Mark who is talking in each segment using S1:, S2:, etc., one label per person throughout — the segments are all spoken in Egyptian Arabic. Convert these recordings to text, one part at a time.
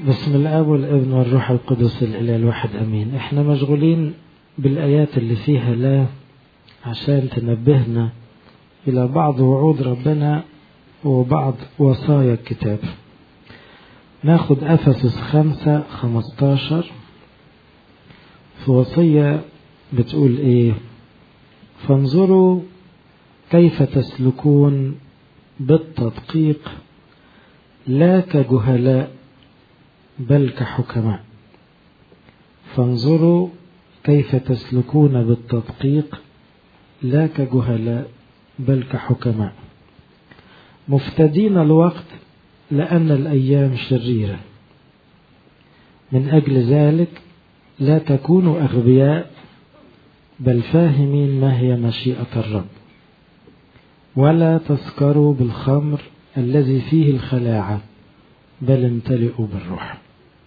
S1: بسم الاب والابن والروح القدس الاله الواحد امين احنا مشغولين بالايات اللي فيها لا عشان تنبهنا الى بعض وعود ربنا وبعض وصايا الكتاب ناخد افسس خمسة خمستاشر في وصية بتقول ايه فانظروا كيف تسلكون بالتدقيق لا كجهلاء بل كحكماء فانظروا كيف تسلكون بالتدقيق لا كجهلاء بل كحكماء مفتدين الوقت لأن الأيام شريرة من أجل ذلك لا تكونوا أغبياء بل فاهمين ما هي مشيئة الرب ولا تسكروا بالخمر الذي فيه الخلاعة بل امتلئوا بالروح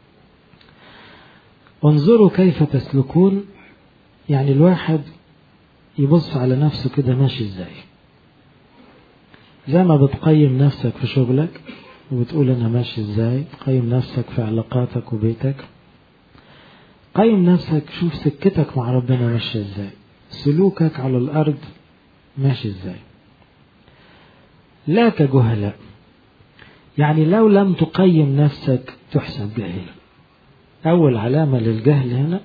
S1: انظروا كيف تسلكون يعني الواحد يبص على نفسه كده ماشي ازاي زي ما بتقيم نفسك في شغلك وبتقول انا ماشي ازاي تقيم نفسك في علاقاتك وبيتك قيم نفسك شوف سكتك مع ربنا ماشي ازاي سلوكك على الارض ماشي ازاي لا كجهلاء يعني لو لم تقيم نفسك تحسب جاهلا أول علامة للجهل هنا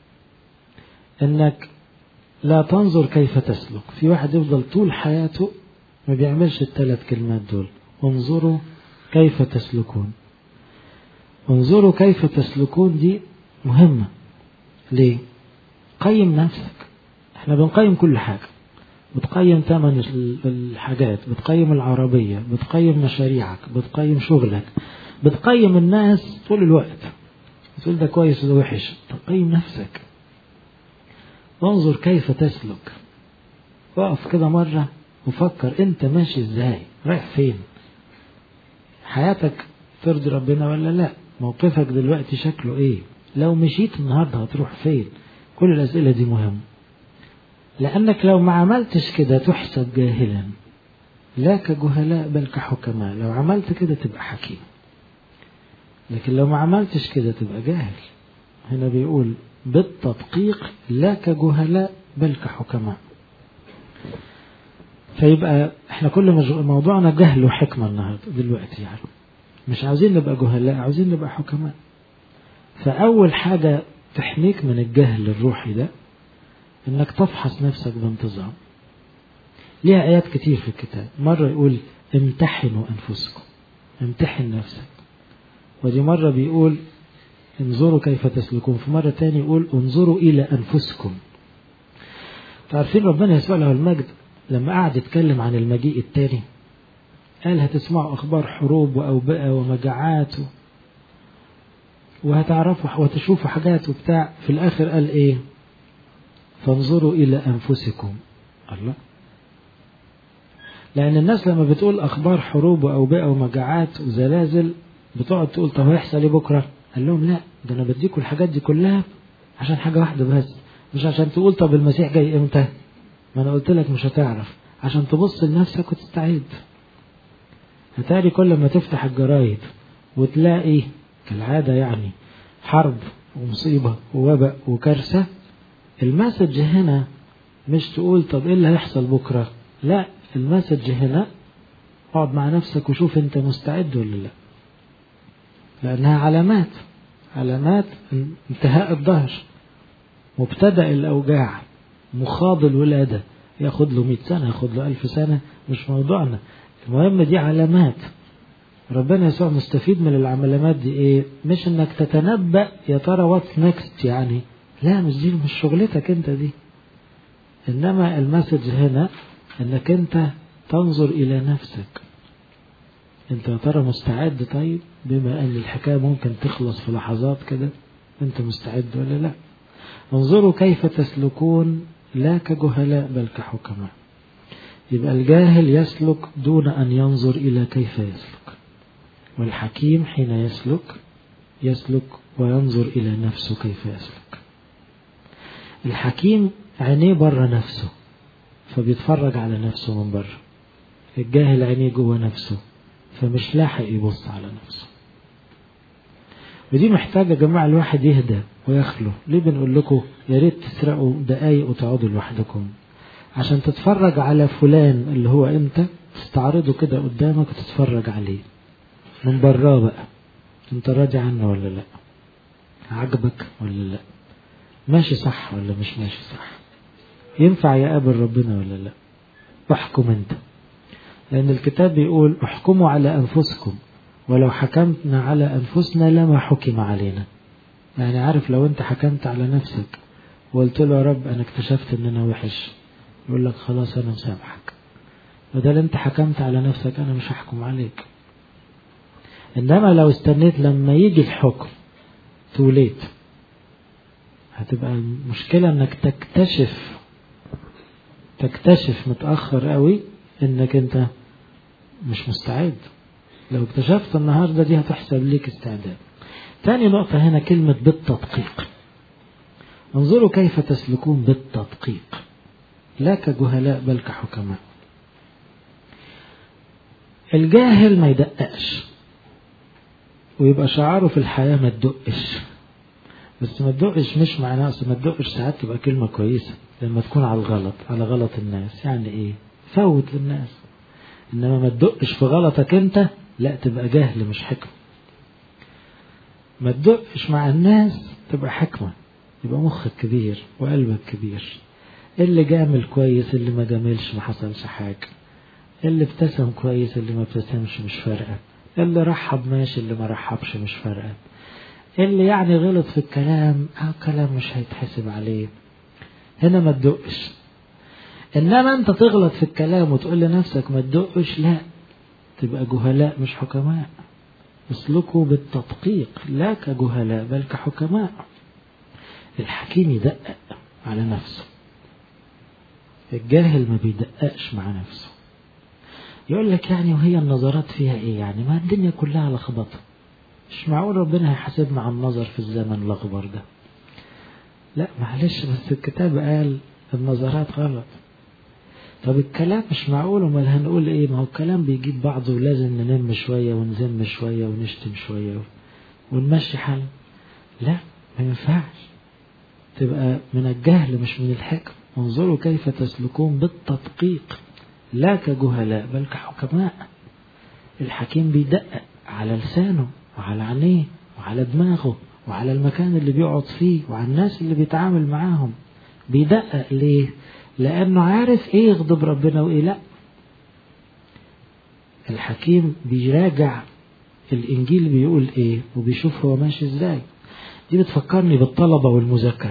S1: إنك لا تنظر كيف تسلك في واحد يفضل طول حياته ما بيعملش الثلاث كلمات دول انظروا كيف تسلكون انظروا كيف تسلكون دي مهمة ليه قيم نفسك احنا بنقيم كل حاجة بتقيم ثمن الحاجات بتقيم العربية بتقيم مشاريعك بتقيم شغلك بتقيم الناس طول الوقت تقول ده كويس وده وحش طب قيم نفسك وانظر كيف تسلك اقف كده مرة وفكر انت ماشي ازاي رايح فين حياتك ترضي ربنا ولا لا موقفك دلوقتي شكله ايه لو مشيت النهاردة هتروح فين كل الأسئلة دي مهمة لأنك لو ما عملتش كده تحسب جاهلا لا كجهلاء بل كحكماء لو عملت كده تبقى حكيم لكن لو ما عملتش كده تبقى جاهل هنا بيقول بالتدقيق لا كجهلاء بل كحكماء فيبقى احنا كل موضوعنا جهل وحكمة النهاردة دلوقتي يعني مش عاوزين نبقى جهلاء عاوزين نبقى حكماء فأول حاجة تحميك من الجهل الروحي ده انك تفحص نفسك بانتظام ليها ايات كتير في الكتاب مرة يقول امتحنوا انفسكم امتحن نفسك ودي مرة بيقول انظروا كيف تسلكون في مرة تاني يقول انظروا الى انفسكم تعرفين ربنا يسوع له المجد لما قعد يتكلم عن المجيء التاني قال هتسمعوا اخبار حروب واوبئة ومجاعات وهتعرفوا وتشوفوا حاجات وبتاع في الاخر قال ايه فانظروا إلى أنفسكم الله لأن الناس لما بتقول أخبار حروب وأوبئة ومجاعات وزلازل بتقعد تقول طب هيحصل إيه بكرة؟ قال لهم لا ده أنا بديكم الحاجات دي كلها عشان حاجة واحدة بس مش عشان تقول طب المسيح جاي إمتى؟ ما أنا قلت لك مش هتعرف عشان تبص لنفسك وتستعد هتاري كل ما تفتح الجرايد وتلاقي كالعادة يعني حرب ومصيبة ووباء وكارثة المسج هنا مش تقول طب ايه اللي هيحصل بكرة لا المسج هنا اقعد مع نفسك وشوف انت مستعد ولا لا لانها علامات علامات انتهاء الظهر مبتدأ الاوجاع مخاض الولادة ياخد له 100 سنة ياخد له 1000 سنة مش موضوعنا المهم دي علامات ربنا يسوع مستفيد من العلامات دي ايه مش انك تتنبأ يا ترى واتس نيكست يعني لا مش دي مش شغلتك انت دي انما المسج هنا انك انت تنظر الى نفسك انت يا ترى مستعد طيب بما ان الحكايه ممكن تخلص في لحظات كده انت مستعد ولا لا انظروا كيف تسلكون لا كجهلاء بل كحكماء يبقى الجاهل يسلك دون ان ينظر الى كيف يسلك والحكيم حين يسلك يسلك وينظر الى نفسه كيف يسلك الحكيم عينيه بره نفسه فبيتفرج على نفسه من بره الجاهل عينيه جوه نفسه فمش لاحق يبص على نفسه ودي محتاجة يا جماعة الواحد يهدى ويخلو ليه بنقول لكم يا ريت تسرقوا دقايق وتقعدوا لوحدكم عشان تتفرج على فلان اللي هو انت تستعرضه كده قدامك وتتفرج عليه من براه بقى انت راضي عنه ولا لا عجبك ولا لا ماشي صح ولا مش ماشي صح ينفع يقابل ربنا ولا لا احكم انت لأن الكتاب بيقول احكموا على أنفسكم ولو حكمنا على أنفسنا لما حكم علينا يعني عارف لو أنت حكمت على نفسك وقلت له يا رب أنا اكتشفت إن أنا وحش يقول لك خلاص أنا مسامحك بدل أنت حكمت على نفسك أنا مش هحكم عليك إنما لو استنيت لما يجي الحكم توليت هتبقى المشكلة إنك تكتشف تكتشف متأخر قوي إنك أنت مش مستعد لو اكتشفت النهاردة دي هتحسب ليك استعداد تاني نقطة هنا كلمة بالتدقيق انظروا كيف تسلكون بالتدقيق لا كجهلاء بل كحكماء الجاهل ما يدققش ويبقى شعاره في الحياة ما تدقش بس ما تدقش مش معناه ما تدقش ساعات تبقى كلمة كويسة لما تكون على الغلط على غلط الناس يعني ايه فوت للناس انما ما تدقش في غلطك انت لا تبقى جهل مش حكمة ما تدقش مع الناس تبقى حكمة يبقى مخك كبير وقلبك كبير اللي جامل كويس اللي ما جاملش ما حصلش حاجة اللي ابتسم كويس اللي ما ابتسمش مش فارقة اللي رحب ماشي اللي ما رحبش مش فارقة اللي يعني غلط في الكلام اه كلام مش هيتحسب عليه هنا ما تدقش انما انت تغلط في الكلام وتقول لنفسك ما تدقش لا تبقى جهلاء مش حكماء اسلكوا بالتدقيق لا كجهلاء بل كحكماء الحكيم يدقق على نفسه الجاهل ما بيدققش مع نفسه يقول لك يعني وهي النظرات فيها ايه يعني ما الدنيا كلها لخبطه مش معقول ربنا هيحاسبنا على النظر في الزمن الاخبر ده لا معلش بس الكتاب قال النظرات غلط طب الكلام مش معقول امال هنقول ايه ما هو الكلام بيجيب بعضه ولازم ننم شويه ونذم شويه ونشتم شويه ونمشي حال لا ما ينفعش تبقى من الجهل مش من الحكم انظروا كيف تسلكون بالتدقيق لا كجهلاء بل كحكماء الحكيم بيدقق على لسانه وعلى عينيه وعلى دماغه وعلى المكان اللي بيقعد فيه وعلى الناس اللي بيتعامل معاهم بيدقق ليه لأنه عارف إيه يغضب ربنا وإيه لأ الحكيم بيراجع الإنجيل بيقول إيه وبيشوف هو ماشي إزاي دي بتفكرني بالطلبة والمذاكرة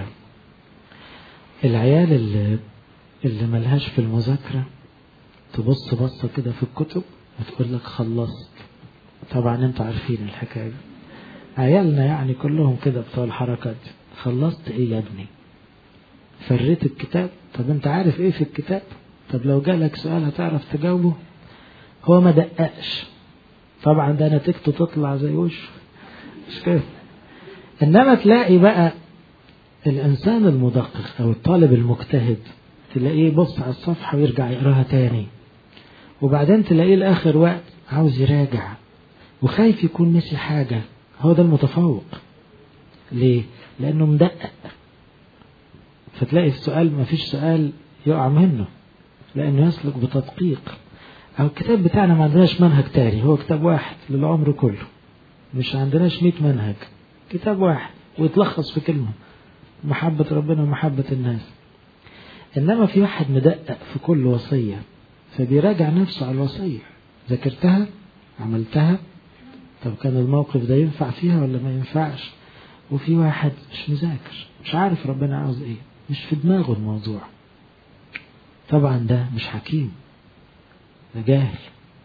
S1: العيال اللي, اللي ملهاش في المذاكرة تبص بصة كده في الكتب وتقول لك خلصت طبعا انتوا عارفين الحكاية عيالنا يعني كلهم كده بتوع الحركات دي خلصت ايه يا ابني فريت الكتاب طب انت عارف ايه في الكتاب طب لو جالك سؤال هتعرف تجاوبه هو ما دققش طبعا ده نتيجته تطلع زي وشه مش كده انما تلاقي بقى الانسان المدقق او الطالب المجتهد تلاقيه يبص على الصفحه ويرجع يقراها تاني وبعدين تلاقيه لاخر وقت عاوز يراجع وخايف يكون نسي حاجه هو ده المتفوق ليه لانه مدقق فتلاقي السؤال ما فيش سؤال يقع منه لأنه يسلك بتدقيق أو الكتاب بتاعنا ما عندناش منهج تاني هو كتاب واحد للعمر كله مش عندناش 100 منهج كتاب واحد ويتلخص في كلمة محبة ربنا ومحبة الناس إنما في واحد مدقق في كل وصية فبيراجع نفسه على الوصية ذاكرتها عملتها طب كان الموقف ده ينفع فيها ولا ما ينفعش وفي واحد مش مذاكر مش عارف ربنا عاوز ايه مش في دماغه الموضوع طبعا ده مش حكيم ده جاهل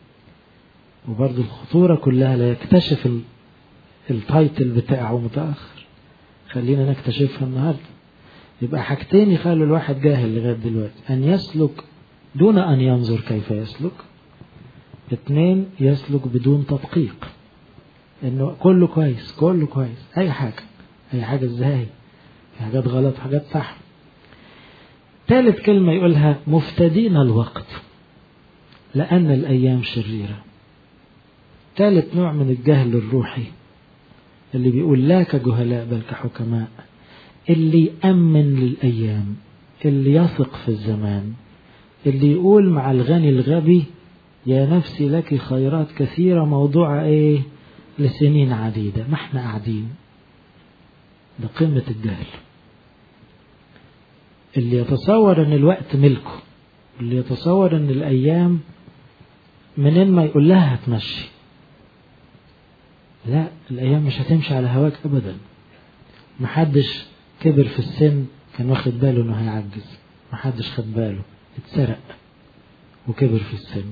S1: وبرضه الخطورة كلها لا يكتشف التايتل بتاعه متأخر خلينا نكتشفها النهاردة يبقى حاجتين يخلوا الواحد جاهل لغاية دلوقتي أن يسلك دون أن ينظر كيف يسلك اثنين يسلك بدون تدقيق انه كله كويس كله كويس اي حاجة اي حاجة ازاي في حاجات غلط حاجات صح ثالث كلمة يقولها مفتدين الوقت لأن الأيام شريرة ثالث نوع من الجهل الروحي اللي بيقول لا كجهلاء بل كحكماء اللي يأمن للأيام اللي يثق في الزمان اللي يقول مع الغني الغبي يا نفسي لك خيرات كثيرة موضوع ايه لسنين عديدة ما احنا قاعدين ده قمة الجهل اللي يتصور ان الوقت ملكه اللي يتصور ان الايام منين ما يقول لها هتمشي لا الايام مش هتمشي على هواك ابدا محدش كبر في السن كان واخد باله انه هيعجز محدش خد باله اتسرق وكبر في السن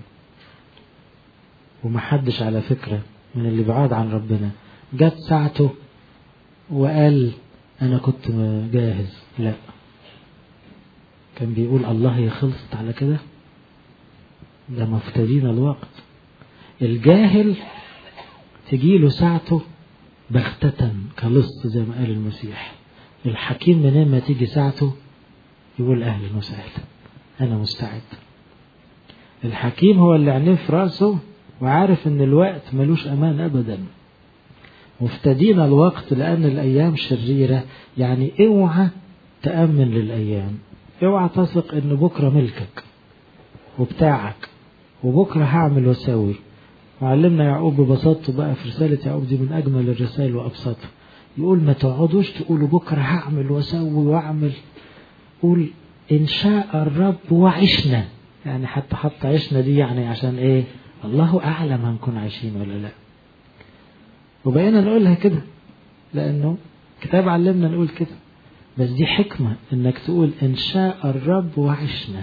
S1: ومحدش على فكرة من اللي بعاد عن ربنا جت ساعته وقال أنا كنت جاهز لا كان بيقول الله هي خلصت على كده ده مفتدين الوقت الجاهل تجيله ساعته بغتة كلص زي ما قال المسيح الحكيم منين ما تيجي ساعته يقول أهلا وسهلا أنا مستعد الحكيم هو اللي عينيه في راسه وعارف ان الوقت ملوش امان ابدا مفتدين الوقت لان الايام شريره يعني اوعى تامن للايام اوعى تثق ان بكره ملكك وبتاعك وبكره هعمل واسوي وعلمنا يعقوب ببساطته بقى في رساله يعقوب دي من اجمل الرسائل وابسطها يقول ما تقعدوش تقولوا بكره هعمل واسوي واعمل قول ان شاء الرب وعشنا يعني حتى حط عشنا دي يعني عشان ايه الله أعلم هنكون عايشين ولا لا وبقينا نقولها كده لأنه كتاب علمنا نقول كده بس دي حكمة إنك تقول إن شاء الرب وعشنا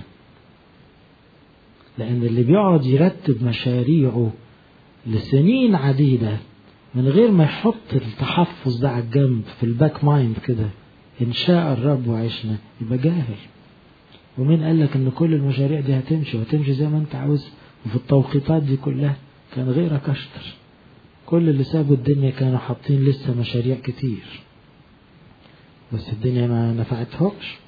S1: لأن اللي بيقعد يرتب مشاريعه لسنين عديدة من غير ما يحط التحفظ ده على الجنب في الباك مايند كده إن شاء الرب وعشنا يبقى جاهل ومين قال لك إن كل المشاريع دي هتمشي وهتمشي زي ما أنت عاوز وفي التوقيتات دي كلها كان غيرك أشطر كل اللي سابوا الدنيا كانوا حاطين لسه مشاريع كتير بس الدنيا ما نفعتهمش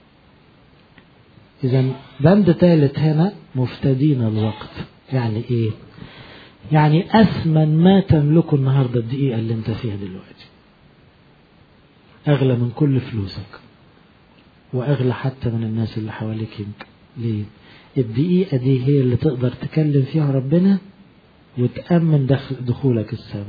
S1: إذا بند ثالث هنا مفتدين الوقت يعني إيه؟ يعني أثمن ما تملكه النهاردة الدقيقة اللي أنت فيها دلوقتي أغلى من كل فلوسك وأغلى حتى من الناس اللي حواليك يمكن ليه؟ الدقيقة دي هي اللي تقدر تكلم فيها ربنا وتأمن دخل دخولك السماء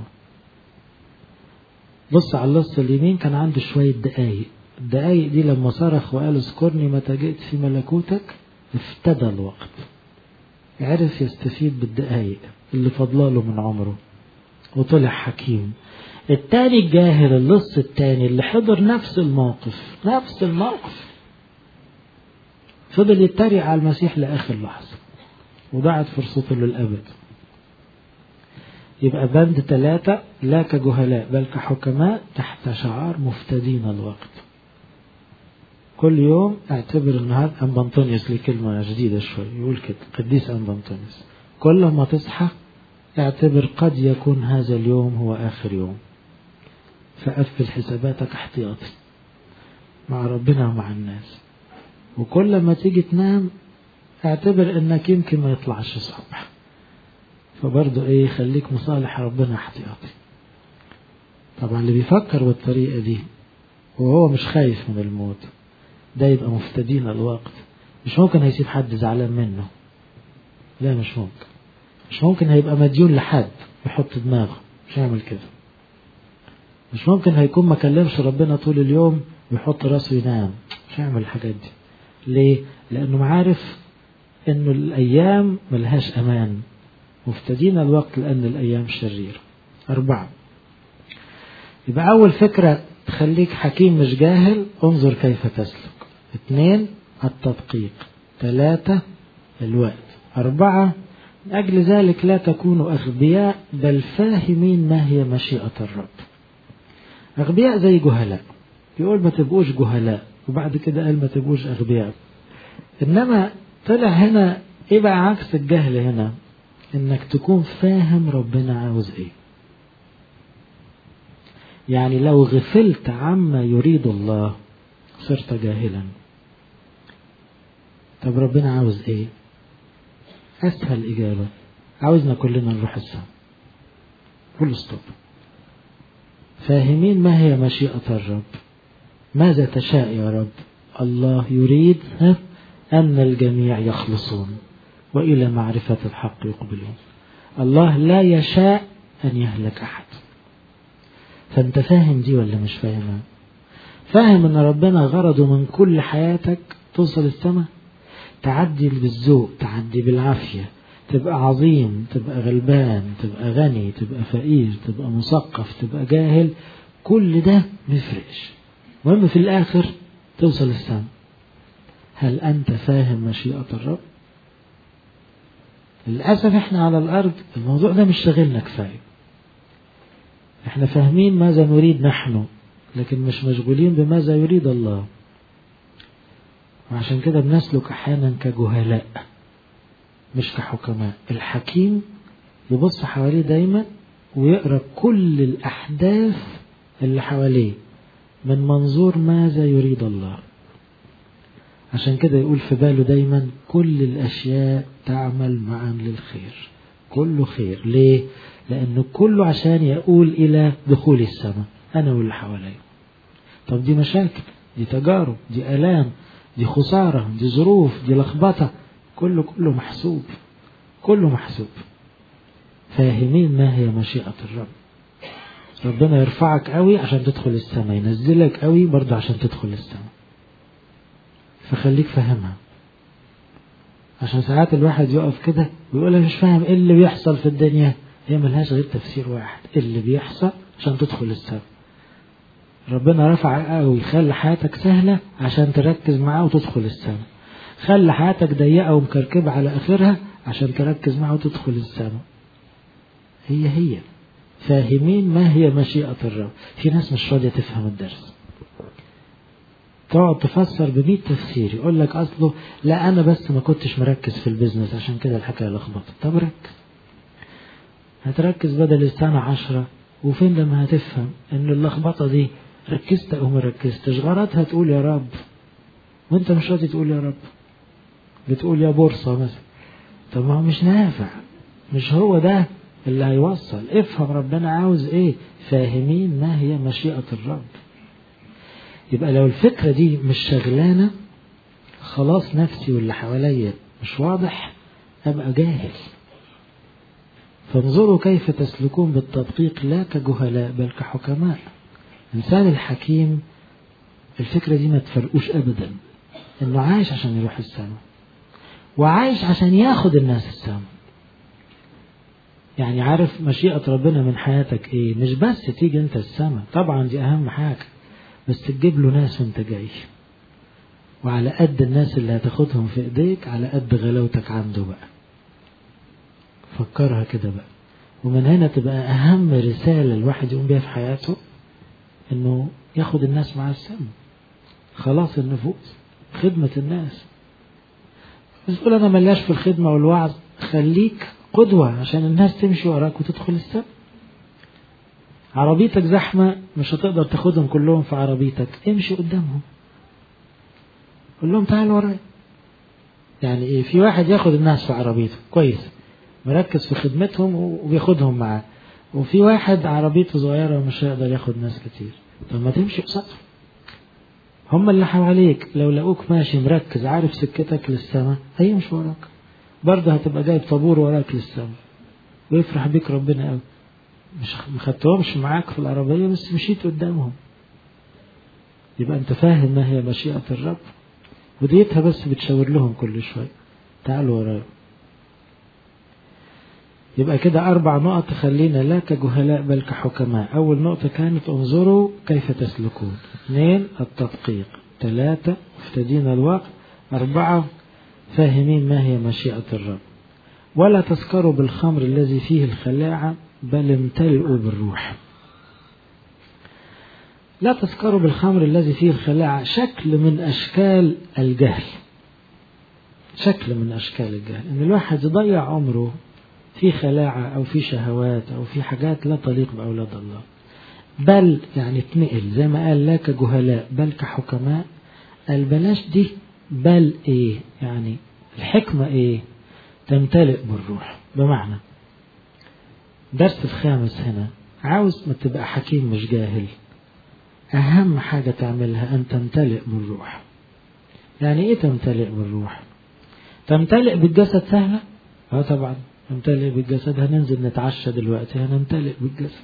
S1: بص على اللص اليمين كان عنده شوية دقايق الدقايق دي لما صرخ وقال اذكرني متى جئت في ملكوتك افتدى الوقت عرف يستفيد بالدقايق اللي فضلاله من عمره وطلع حكيم التاني الجاهل اللص التاني اللي حضر نفس الموقف نفس الموقف فضل يتريق على المسيح لآخر لحظة وضاعت فرصته للأبد يبقى بند ثلاثة لا كجهلاء بل كحكماء تحت شعار مفتدين الوقت كل يوم اعتبر النهار أم أنطونيوس ليه كلمة جديدة شوي يقول كده قديس أم أنطونيوس كل ما تصحى اعتبر قد يكون هذا اليوم هو آخر يوم فقفل حساباتك احتياطي مع ربنا ومع الناس وكل ما تيجي تنام اعتبر انك يمكن ما يطلعش الصبح فبرضه ايه خليك مصالح ربنا احتياطي طبعا اللي بيفكر بالطريقة دي وهو مش خايف من الموت ده يبقى مفتدين الوقت مش ممكن هيسيب حد زعلان منه لا مش ممكن مش ممكن هيبقى مديون لحد يحط دماغه مش هيعمل كده مش ممكن هيكون ما كلمش ربنا طول اليوم ويحط راسه ينام مش هيعمل الحاجات دي ليه لانه عارف انه الايام ملهاش امان مفتدين الوقت لان الايام شريره اربعه يبقى اول فكره تخليك حكيم مش جاهل انظر كيف تسلك اثنين التدقيق ثلاثة الوقت أربعة من أجل ذلك لا تكونوا أغبياء بل فاهمين ما هي مشيئة الرب أغبياء زي جهلاء يقول ما تبقوش جهلاء وبعد كده قال ما تبقوش أغبياء إنما طلع هنا إيه بقى عكس الجهل هنا إنك تكون فاهم ربنا عاوز إيه يعني لو غفلت عما يريد الله صرت جاهلا طب ربنا عاوز ايه اسهل اجابه عاوزنا كلنا نروح السما فول ستوب فاهمين ما هي مشيئة الرب ماذا تشاء يا رب الله يريد أن الجميع يخلصون وإلى معرفة الحق يقبلون الله لا يشاء أن يهلك أحد فأنت فاهم دي ولا مش فاهمها فاهم أن ربنا غرضه من كل حياتك توصل السماء تعدي بالذوق تعدي بالعافية تبقى عظيم تبقى غلبان تبقى غني تبقى فقير تبقى مثقف تبقى جاهل كل ده مفرقش المهم في الآخر توصل السماء هل أنت فاهم مشيئة الرب؟ للأسف احنا على الأرض الموضوع ده مش شاغلنا كفاية احنا فاهمين ماذا نريد نحن لكن مش مشغولين بماذا يريد الله وعشان كده بنسلك أحيانا كجهلاء مش كحكماء الحكيم يبص حواليه دايما ويقرأ كل الأحداث اللي حواليه من منظور ماذا يريد الله عشان كده يقول في باله دايما كل الأشياء تعمل معا للخير كله خير ليه؟ لأنه كله عشان يقول إلى دخول السماء أنا واللي حواليا طب دي مشاكل دي تجارب دي آلام دي خسارة دي ظروف دي لخبطة كله كله محسوب كله محسوب فاهمين ما هي مشيئة الرب ربنا يرفعك قوي عشان تدخل السماء ينزلك قوي برضه عشان تدخل السماء فخليك فاهمها عشان ساعات الواحد يقف كده ويقول انا مش فاهم ايه اللي بيحصل في الدنيا هي ملهاش غير تفسير واحد اللي بيحصل عشان تدخل السماء ربنا رفع قوي خلى حياتك سهلة عشان تركز معاه وتدخل السماء خلى حياتك ضيقة ومكركبة على آخرها عشان تركز معاه وتدخل السماء هي هي فاهمين ما هي مشيئة الرب في ناس مش راضية تفهم الدرس تقعد تفسر بمية تفسير يقول لك أصله لا أنا بس ما كنتش مركز في البيزنس عشان كده الحكاية لخبطت طب ركز هتركز بدل السنة عشرة وفين لما هتفهم إن اللخبطة دي ركزت أو ما ركزتش غلطها تقول يا رب وأنت مش راضي تقول يا رب بتقول يا بورصة مثلا طب ما هو مش نافع مش هو ده اللي هيوصل افهم ربنا عاوز ايه فاهمين ما هي مشيئة الرب يبقى لو الفكرة دي مش شغلانة خلاص نفسي واللي حواليا مش واضح أبقى جاهل فانظروا كيف تسلكون بالتدقيق لا كجهلاء بل كحكماء الإنسان الحكيم الفكرة دي ما تفرقوش أبدا إنه عايش عشان يروح السماء وعايش عشان ياخد الناس السماء يعني عارف مشيئة ربنا من حياتك ايه مش بس تيجي انت السماء طبعا دي اهم حاجة بس تجيب له ناس وانت جاي وعلى قد الناس اللي هتاخدهم في ايديك على قد غلاوتك عنده بقى فكرها كده بقى ومن هنا تبقى اهم رسالة الواحد يقوم بيها في حياته انه ياخد الناس مع السماء خلاص النفوس خدمة الناس بس تقول انا ملياش في الخدمة والوعظ خليك قدوة عشان الناس تمشي وراك وتدخل السماء عربيتك زحمة مش هتقدر تاخدهم كلهم في عربيتك امشي قدامهم قول لهم تعالوا ورايا يعني ايه في واحد ياخد الناس في عربيته كويس مركز في خدمتهم وبياخدهم معاه وفي واحد عربيته صغيرة ومش هيقدر ياخد ناس كتير طب ما تمشي قصادهم هم اللي حواليك لو لقوك ماشي مركز عارف سكتك للسماء هيمشوا وراك برضه هتبقى جايب طابور وراك للسماء ويفرح بيك ربنا قوي مش ما خدتهمش معاك في العربية بس مشيت قدامهم يبقى انت فاهم ما هي مشيئة الرب وديتها بس بتشاور لهم كل شوية تعالوا ورايا يبقى كده أربع نقط تخلينا لا كجهلاء بل كحكماء أول نقطة كانت انظروا كيف تسلكون اثنين التدقيق ثلاثة افتدينا الوقت أربعة فاهمين ما هي مشيئة الرب ولا تسكروا بالخمر الذي فيه الخلاعة بل امتلئوا بالروح لا تسكروا بالخمر الذي فيه الخلاعة شكل من أشكال الجهل شكل من أشكال الجهل إن الواحد يضيع عمره في خلاعة أو في شهوات أو في حاجات لا تليق بأولاد الله بل يعني اتنقل زي ما قال لا كجهلاء بل كحكماء البلاش دي بل ايه يعني الحكمة ايه تمتلئ بالروح بمعنى درس الخامس هنا عاوز ما تبقى حكيم مش جاهل أهم حاجة تعملها أن تمتلئ بالروح يعني إيه تمتلئ بالروح تمتلئ بالجسد سهلة اه طبعا نمتلئ بالجسد هننزل نتعشى دلوقتي هنمتلئ بالجسد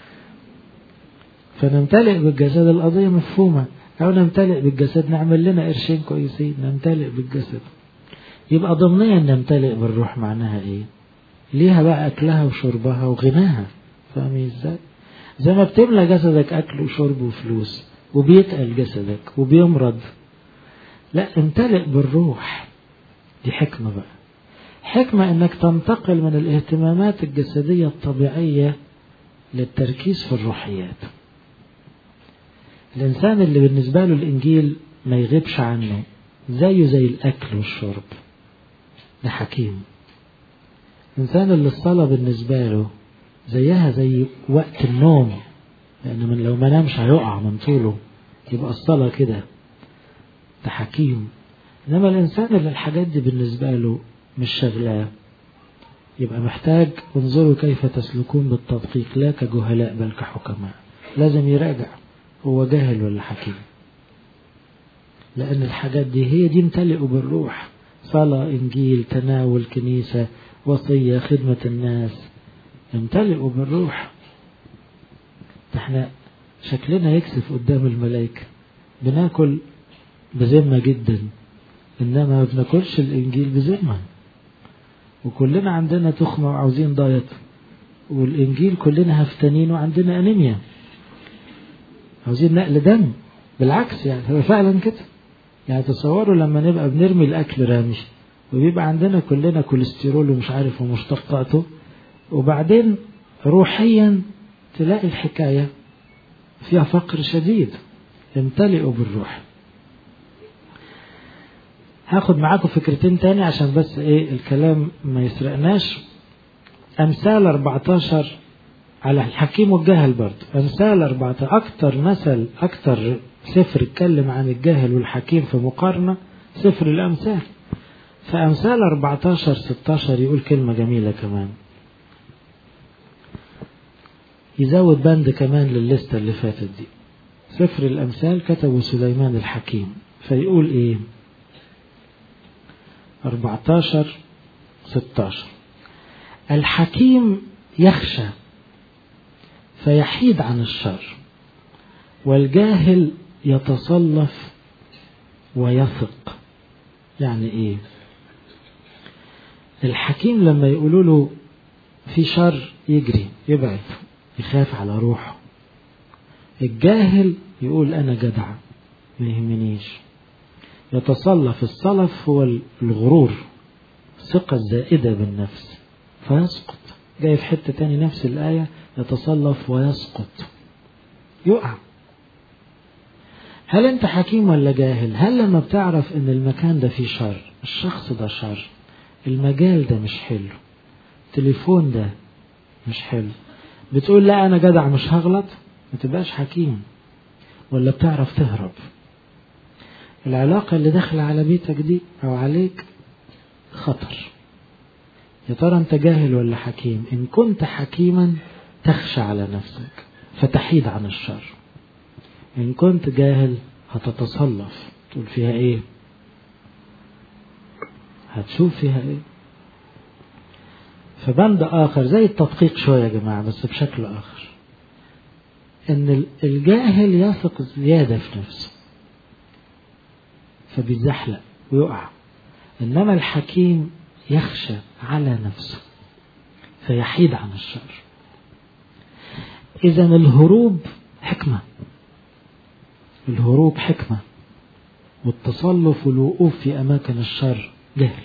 S1: فنمتلئ بالجسد القضية مفهومة أو نمتلئ بالجسد نعمل لنا قرشين كويسين نمتلئ بالجسد يبقى ضمنيا نمتلئ بالروح معناها إيه ليها بقى أكلها وشربها وغناها فاهمين إزاي زي ما بتملى جسدك أكل وشرب وفلوس وبيتقل جسدك وبيمرض لا امتلئ بالروح دي حكمة بقى حكمة انك تنتقل من الاهتمامات الجسدية الطبيعية للتركيز في الروحيات الإنسان اللي بالنسبة له الإنجيل ما يغيبش عنه زيه زي الأكل والشرب ده حكيم الإنسان اللي الصلاة بالنسبة له زيها زي وقت النوم لأن من لو ما نامش هيقع من طوله يبقى الصلاة كده ده حكيم إنما الإنسان اللي الحاجات دي بالنسبة له مش شغلاه يبقى محتاج انظروا كيف تسلكون بالتدقيق لا كجهلاء بل كحكماء لازم يراجع هو جاهل ولا حكيم لأن الحاجات دي هي دي امتلئوا بالروح صلاة إنجيل تناول كنيسة وصية خدمة الناس امتلئوا بالروح احنا شكلنا يكسف قدام الملائكة بناكل بذمة جدا إنما ما بناكلش الإنجيل بذمة وكلنا عندنا تخمة وعاوزين دايت والإنجيل كلنا هفتانين وعندنا أنيميا عاوزين نقل دم بالعكس يعني هو فعلا كده يعني تصوروا لما نبقى بنرمي الأكل رامي وبيبقى عندنا كلنا كوليسترول ومش عارف ومشتقاته وبعدين روحيا تلاقي الحكاية فيها فقر شديد امتلئوا بالروح هاخد معاكم فكرتين تاني عشان بس ايه الكلام ما يسرقناش امثال 14 على الحكيم والجاهل برضه امثال 14 اكتر مثل اكتر سفر اتكلم عن الجاهل والحكيم في مقارنة سفر الامثال فامثال 14 16 يقول كلمة جميلة كمان يزود بند كمان للستة اللي فاتت دي سفر الامثال كتبه سليمان الحكيم فيقول ايه 14 16 الحكيم يخشى فيحيد عن الشر والجاهل يتصلف ويثق يعني ايه الحكيم لما يقولوا له في شر يجري يبعد يخاف على روحه الجاهل يقول انا جدع ما يهمنيش يتصلف الصلف هو الغرور الثقة الزائدة بالنفس فيسقط جاي في حتة تاني نفس الآية يتصلف ويسقط يقع هل انت حكيم ولا جاهل هل لما بتعرف ان المكان ده فيه شر الشخص ده شر المجال ده مش حلو التليفون ده مش حلو بتقول لا انا جدع مش هغلط ما تبقاش حكيم ولا بتعرف تهرب العلاقة اللي داخلة على بيتك دي أو عليك خطر يا ترى أنت جاهل ولا حكيم إن كنت حكيما تخشى على نفسك فتحيد عن الشر إن كنت جاهل هتتصلف تقول فيها إيه هتشوف فيها إيه فبند آخر زي التدقيق شوية يا جماعة بس بشكل آخر إن الجاهل يثق زيادة في نفسه فبيزحلق ويقع إنما الحكيم يخشى على نفسه فيحيد عن الشر إذا الهروب حكمة الهروب حكمة والتصلف والوقوف في أماكن الشر جهل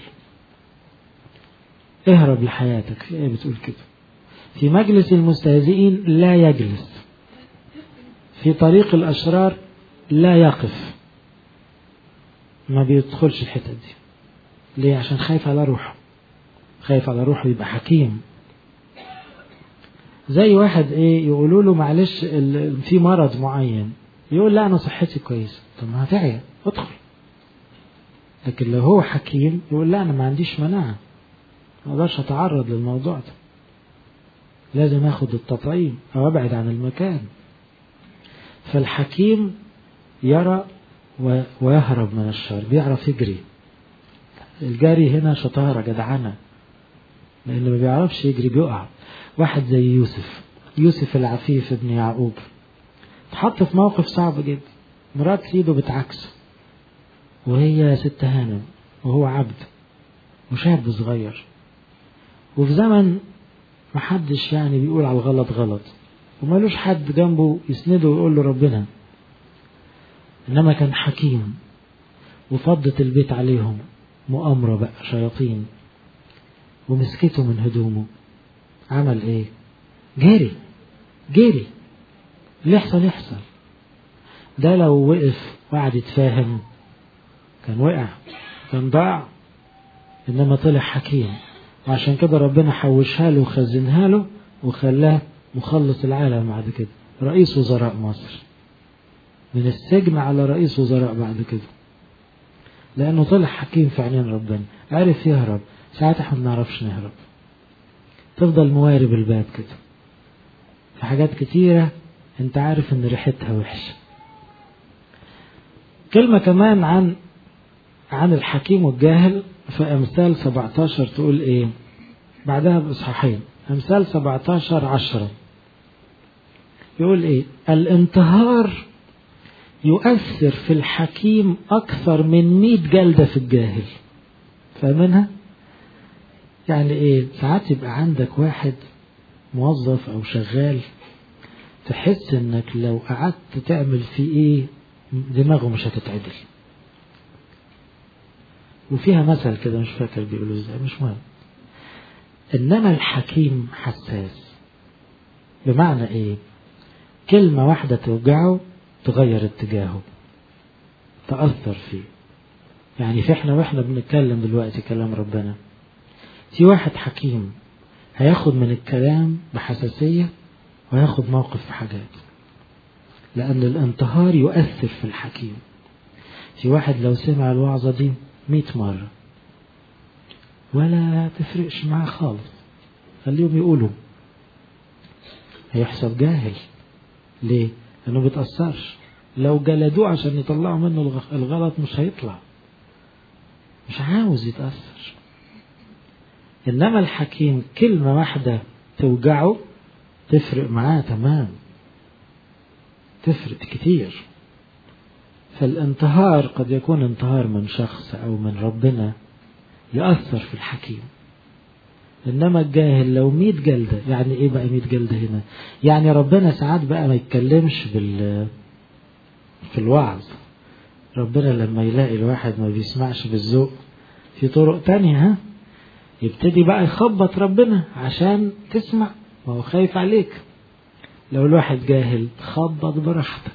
S1: اهرب لحياتك في ايه بتقول كده في مجلس المستهزئين لا يجلس في طريق الأشرار لا يقف ما بيدخلش الحتة دي ليه عشان خايف على روحه خايف على روحه يبقى حكيم زي واحد ايه يقولوا له معلش في مرض معين يقول لا انا صحتي كويسه طب ما هتعيا ادخل لكن لو هو حكيم يقول لا انا ما عنديش مناعه ما اقدرش اتعرض للموضوع ده لازم اخد التطعيم او ابعد عن المكان فالحكيم يرى ويهرب من الشر بيعرف يجري الجري هنا شطارة جدعنة لأنه ما بيعرفش يجري بيقع واحد زي يوسف يوسف العفيف ابن يعقوب اتحط في موقف صعب جدا مرات سيده بتعكسه وهي ست هانم وهو عبد وشاب صغير وفي زمن محدش يعني بيقول على الغلط غلط ومالوش حد جنبه يسنده ويقول له ربنا انما كان حكيم وفضت البيت عليهم مؤامرة بقى شياطين ومسكته من هدومه عمل ايه جري جري اللي يحصل يحصل ده لو وقف وقعد يتفاهم كان وقع كان ضاع انما طلع حكيم وعشان كده ربنا حوشها له وخزنها له وخلاه مخلص العالم بعد كده رئيس وزراء مصر من السجن على رئيس وزراء بعد كده لأنه طلع حكيم في عينين ربنا عرف يهرب ساعات احنا ما بنعرفش نهرب تفضل موارب الباب كده في حاجات كتيرة انت عارف ان ريحتها وحشة كلمة كمان عن عن الحكيم والجاهل في أمثال 17 تقول إيه بعدها بإصحاحين أمثال 17 عشرة يقول إيه الانتهار يؤثر في الحكيم أكثر من مئة جلدة في الجاهل فاهمينها؟ يعني إيه ساعات يبقى عندك واحد موظف أو شغال تحس إنك لو قعدت تعمل فيه إيه دماغه مش هتتعدل وفيها مثل كده مش فاكر بيقولوا ازاي مش مهم انما الحكيم حساس بمعنى ايه كلمة واحدة توجعه تغير اتجاهه تأثر فيه يعني في احنا واحنا بنتكلم دلوقتي كلام ربنا في واحد حكيم هياخد من الكلام بحساسية وياخد موقف في حاجات لأن الانتهار يؤثر في الحكيم في واحد لو سمع الوعظة دي مئة مرة ولا تفرقش معاه خالص خليهم يقولوا هيحسب جاهل ليه؟ لأنه بيتأثرش لو جلدوه عشان يطلعوا منه الغلط مش هيطلع مش عاوز يتأثر إنما الحكيم كلمة واحدة توجعه تفرق معاه تمام تفرق كتير فالانتهار قد يكون انتهار من شخص أو من ربنا يؤثر في الحكيم إنما الجاهل لو مية جلدة يعني إيه بقى مية جلدة هنا يعني ربنا ساعات بقى ما يتكلمش بال في الوعظ ربنا لما يلاقي الواحد ما بيسمعش بالذوق في طرق تانية ها يبتدي بقى يخبط ربنا عشان تسمع ما هو خايف عليك لو الواحد جاهل خبط براحتك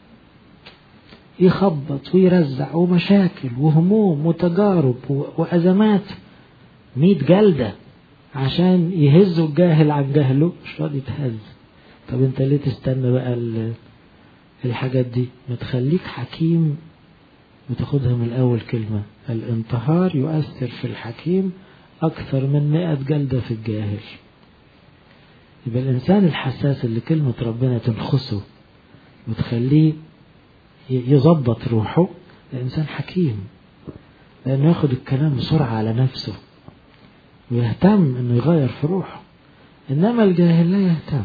S1: يخبط ويرزع ومشاكل وهموم وتجارب وأزمات ميت جلدة عشان يهزوا الجاهل عن جهله مش راضي يتهز طب انت ليه تستنى بقى الحاجات دي ما تخليك حكيم وتاخدها من الأول كلمة الانتهار يؤثر في الحكيم أكثر من مئة جلدة في الجاهل يبقى الإنسان الحساس اللي كلمة ربنا تنخسه وتخليه يظبط روحه الإنسان حكيم لأنه ياخد الكلام بسرعة على نفسه ويهتم إنه يغير في روحه إنما الجاهل لا يهتم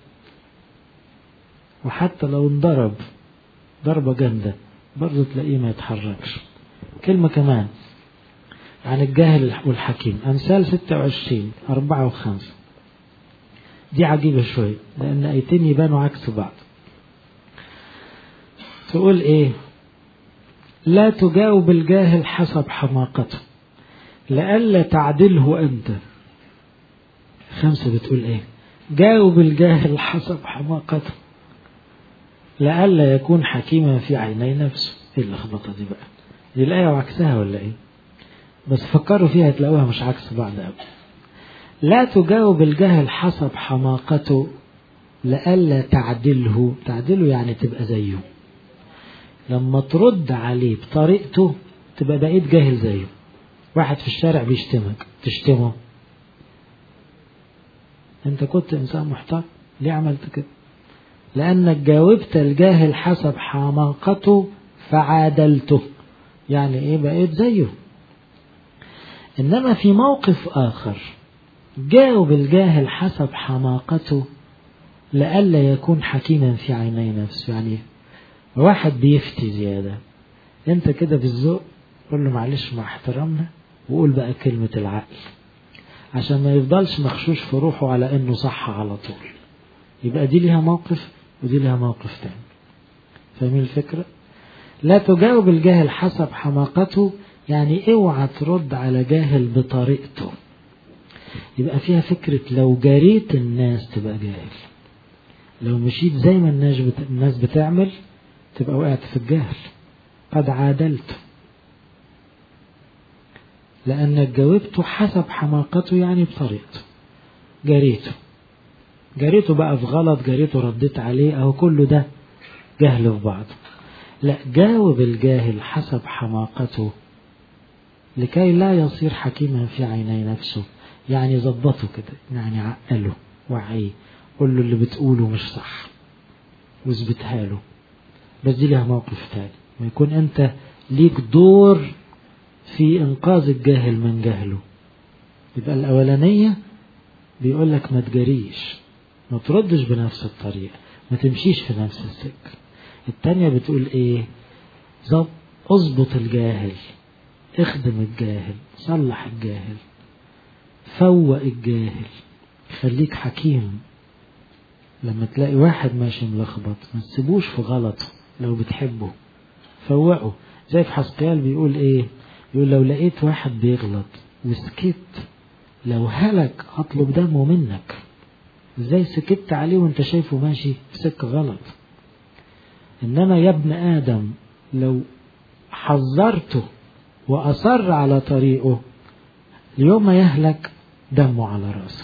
S1: وحتى لو انضرب ضربة جامدة برضه تلاقيه ما يتحركش كلمة كمان عن الجاهل والحكيم أمثال 26 أربعة وخمسة دي عجيبة شوية لأن آيتين يبانوا عكس بعض تقول إيه لا تجاوب الجاهل حسب حماقته لئلا تعدله أنت خمسة بتقول إيه جاوب الجاهل حسب حماقته لئلا يكون حكيما في عيني نفسه ايه اللخبطه دي بقى دي الايه وعكسها ولا ايه بس فكروا فيها تلاقوها مش عكس بعض قوي لا تجاوب الجهل حسب حماقته لئلا تعدله تعدله يعني تبقى زيه لما ترد عليه بطريقته تبقى بقيت جاهل زيه واحد في الشارع بيشتمك تشتمه انت كنت انسان محترم ليه عملت كده لانك جاوبت الجاهل حسب حماقته فعادلته يعني ايه بقيت زيه انما في موقف اخر جاوب الجاهل حسب حماقته لئلا يكون حكيما في عيني نفسه يعني واحد بيفتي زيادة انت كده بالذوق قول له معلش مع احترامنا وقول بقى كلمة العقل عشان ما يفضلش مخشوش في روحه على انه صح على طول يبقى دي ليها موقف ودي ليها موقف تاني فاهمين الفكرة لا تجاوب الجاهل حسب حماقته يعني اوعى ترد على جاهل بطريقته يبقى فيها فكرة لو جريت الناس تبقى جاهل لو مشيت زي ما الناس بت... الناس بتعمل تبقى وقعت في الجهل قد عادلت لأنك جاوبته حسب حماقته يعني بطريقته جريته جريته بقى في غلط جريته رديت عليه أو كله ده جهل في بعضه لا جاوب الجاهل حسب حماقته لكي لا يصير حكيما في عيني نفسه يعني ظبطه كده يعني عقله وعيه قول له اللي بتقوله مش صح واثبتها له بس دي لها موقف تاني ما يكون انت ليك دور في انقاذ الجاهل من جهله يبقى الاولانيه بيقول لك ما تجريش ما تردش بنفس الطريقه ما تمشيش في نفس السكه التانية بتقول ايه ظبط اظبط الجاهل اخدم الجاهل صلح الجاهل فوق الجاهل خليك حكيم لما تلاقي واحد ماشي ملخبط ما تسيبوش في غلطه لو بتحبه فوقه زي في حسقيال بيقول ايه يقول لو لقيت واحد بيغلط وسكت لو هلك اطلب دمه منك ازاي سكت عليه وانت شايفه ماشي في سكة غلط انما يا ابن ادم لو حذرته واصر على طريقه اليوم ما يهلك دمه على راسه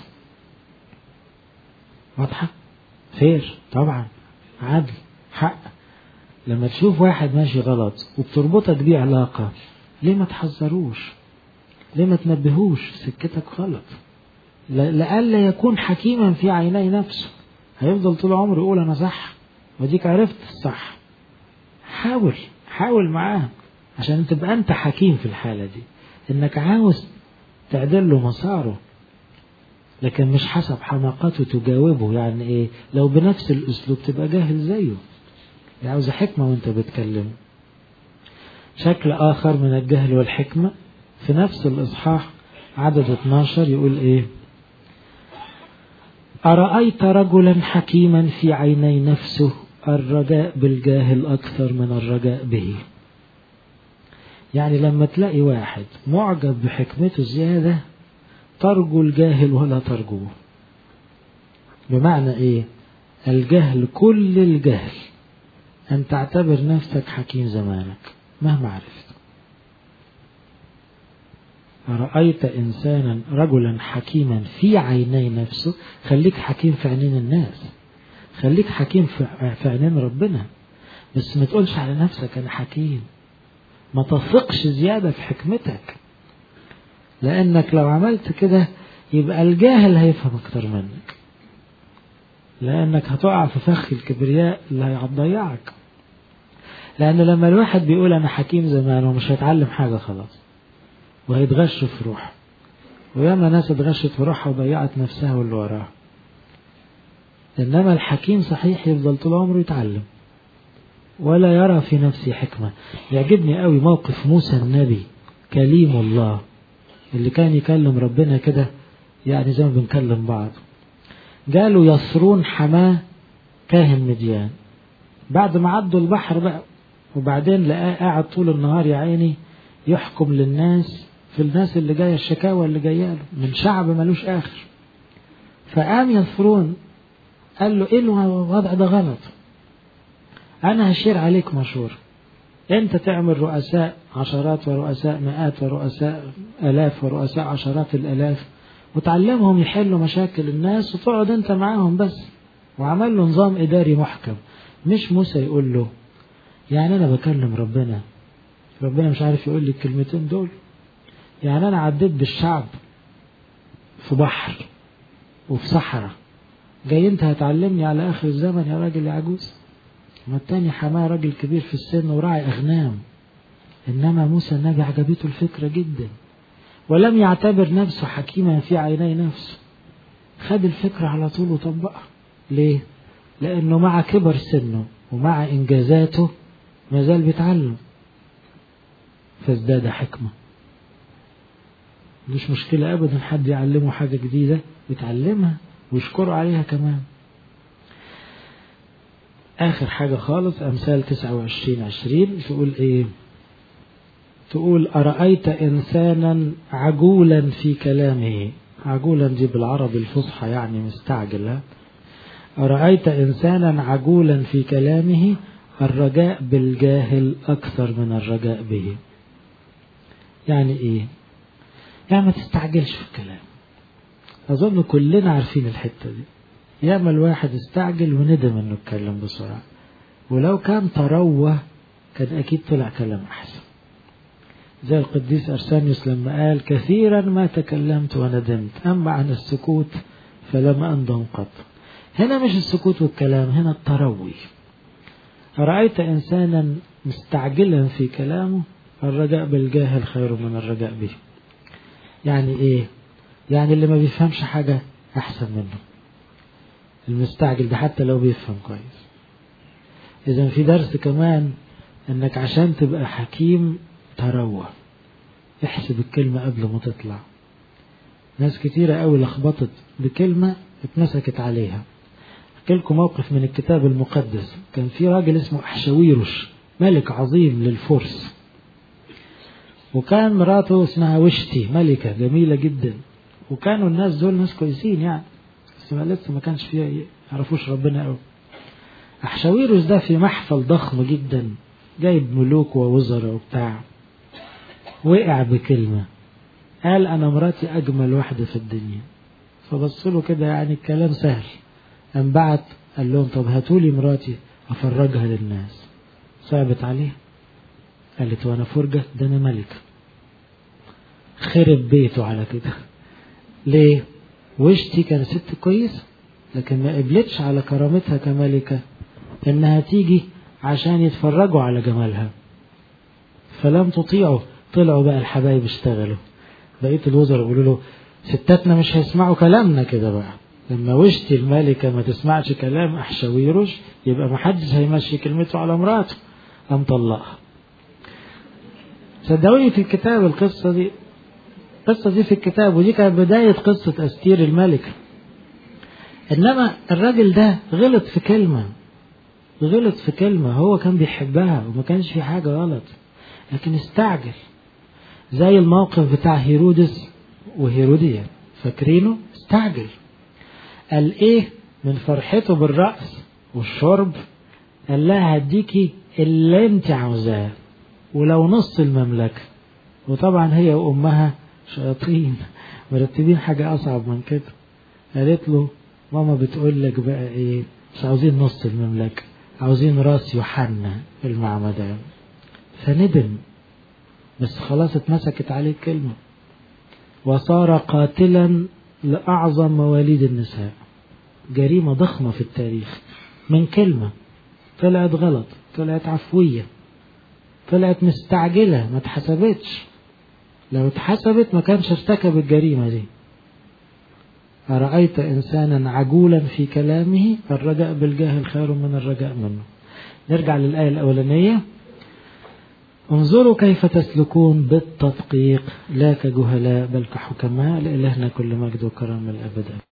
S1: واضحه خير طبعا عدل حق لما تشوف واحد ماشي غلط وبتربطك بيه علاقة ليه ما تحذروش ليه ما تنبهوش سكتك غلط لألا يكون حكيما في عيني نفسه هيفضل طول عمره يقول أنا صح وديك عرفت الصح حاول حاول معاه عشان تبقى أنت حكيم في الحالة دي إنك عاوز تعدل له مساره لكن مش حسب حماقته تجاوبه يعني ايه لو بنفس الاسلوب تبقى جاهل زيه عاوز حكمة وانت بتكلم شكل اخر من الجهل والحكمة في نفس الاصحاح عدد 12 يقول ايه أرأيت رجلا حكيما في عيني نفسه الرجاء بالجاهل أكثر من الرجاء به يعني لما تلاقي واحد معجب بحكمته زيادة ترجو الجاهل ولا ترجوه بمعنى ايه الجهل كل الجهل ان تعتبر نفسك حكيم زمانك مهما عرفت رأيت إنسانا رجلا حكيما في عيني نفسه خليك حكيم في عينين الناس خليك حكيم في عينين ربنا بس ما تقولش على نفسك أنا حكيم ما تثقش زيادة في حكمتك لأنك لو عملت كده يبقى الجاهل هيفهم أكتر منك لأنك هتقع في فخ الكبرياء اللي هيضيعك لأن لما الواحد بيقول أنا حكيم زمان ومش هيتعلم حاجة خلاص وهيتغش في روحه وياما ناس اتغشت في روحها وضيعت نفسها واللي وراها إنما الحكيم صحيح يفضل طول عمره يتعلم ولا يرى في نفسه حكمة يعجبني قوي موقف موسى النبي كليم الله اللي كان يكلم ربنا كده يعني زي ما بنكلم بعض قالوا يصرون حماه كاهن مديان بعد ما عدوا البحر بقى وبعدين لقاه قاعد طول النهار يا عيني يحكم للناس في الناس اللي جايه الشكاوى اللي جايه له من شعب ملوش اخر فقام يصرون قال له ايه الوضع ده غلط انا هشير عليك مشورة انت تعمل رؤساء عشرات ورؤساء مئات ورؤساء الاف ورؤساء عشرات الالاف وتعلمهم يحلوا مشاكل الناس وتقعد انت معاهم بس وعمل له نظام اداري محكم مش موسى يقول له يعني انا بكلم ربنا ربنا مش عارف يقول لي الكلمتين دول يعني انا عديت بالشعب في بحر وفي صحراء جاي انت هتعلمني على اخر الزمن يا راجل يا عجوز ما التاني حماه راجل كبير في السن وراعي اغنام انما موسى النبي عجبته الفكره جدا ولم يعتبر نفسه حكيما في عيني نفسه خد الفكره على طول وطبقها ليه لانه مع كبر سنه ومع انجازاته ما زال بيتعلم فازداد حكمه مش مشكلة أبدا حد يعلمه حاجة جديدة يتعلمها ويشكره عليها كمان آخر حاجة خالص أمثال 29 20 تقول إيه تقول أرأيت إنسانا عجولا في كلامه عجولا دي بالعربي الفصحى يعني مستعجلة أرأيت إنسانا عجولا في كلامه الرجاء بالجاهل أكثر من الرجاء به يعني إيه يعني ما تستعجلش في الكلام أظن كلنا عارفين الحتة دي ياما الواحد استعجل وندم انه اتكلم بسرعة ولو كان تروه كان أكيد طلع كلام أحسن زي القديس أرسانيوس لما قال كثيرا ما تكلمت وندمت أما عن السكوت فلم أندم قط هنا مش السكوت والكلام هنا التروي أرأيت إنسانا مستعجلا في كلامه الرجاء بالجاهل خير من الرجاء به يعني ايه يعني اللي ما بيفهمش حاجة احسن منه المستعجل ده حتى لو بيفهم كويس اذا في درس كمان انك عشان تبقى حكيم تروى احسب الكلمة قبل ما تطلع ناس كتيرة قوي لخبطت بكلمة اتمسكت عليها احكي لكم موقف من الكتاب المقدس كان في راجل اسمه احشويرش ملك عظيم للفرس وكان مراته اسمها وشتي ملكة جميلة جدا وكانوا الناس دول ناس كويسين يعني بس ما لسه ما كانش فيها يعرفوش ربنا قوي أحشاويروس ده في محفل ضخم جدا جايب ملوك ووزراء وبتاع وقع بكلمة قال أنا مراتي أجمل واحدة في الدنيا فبص له كده يعني الكلام سهل قام بعت قال لهم طب هاتولي مراتي أفرجها للناس صعبت عليه قالت وانا فرجة ده انا ملكة خرب بيته على كده ليه وشتي كانت ست كويس لكن ما قبلتش على كرامتها كملكة انها تيجي عشان يتفرجوا على جمالها فلم تطيعه طلعوا بقى الحبايب اشتغلوا بقية الوزراء يقولوا له ستاتنا مش هيسمعوا كلامنا كده بقى لما وشتي الملكة ما تسمعش كلام أحشاويروش يبقى محدش هيمشي كلمته على مراته قام طلقها صدقوني في الكتاب القصة دي القصة دي في الكتاب ودي كانت بداية قصة أستير الملكة إنما الراجل ده غلط في كلمة غلط في كلمة هو كان بيحبها وما كانش في حاجة غلط لكن استعجل زي الموقف بتاع هيرودس وهيروديا فاكرينه استعجل قال ايه من فرحته بالرأس والشرب قال لها هديكي اللي انت عاوزاه ولو نص المملكة وطبعا هي وأمها شياطين مرتبين حاجة أصعب من كده قالت له ماما بتقول لك بقى إيه مش عاوزين نص المملكة عاوزين راس يوحنا المعمدان فندم بس خلاص اتمسكت عليه الكلمة وصار قاتلا لأعظم مواليد النساء جريمة ضخمة في التاريخ من كلمة طلعت غلط طلعت عفوية طلعت مستعجلة ما اتحسبتش لو اتحسبت ما كانش ارتكب الجريمة دي أرأيت إنسانا عجولا في كلامه الرجاء بالجاهل خير من الرجاء منه نرجع للآية الأولانية انظروا كيف تسلكون بالتدقيق لا كجهلاء بل كحكماء لإلهنا كل مجد وكرم الأبد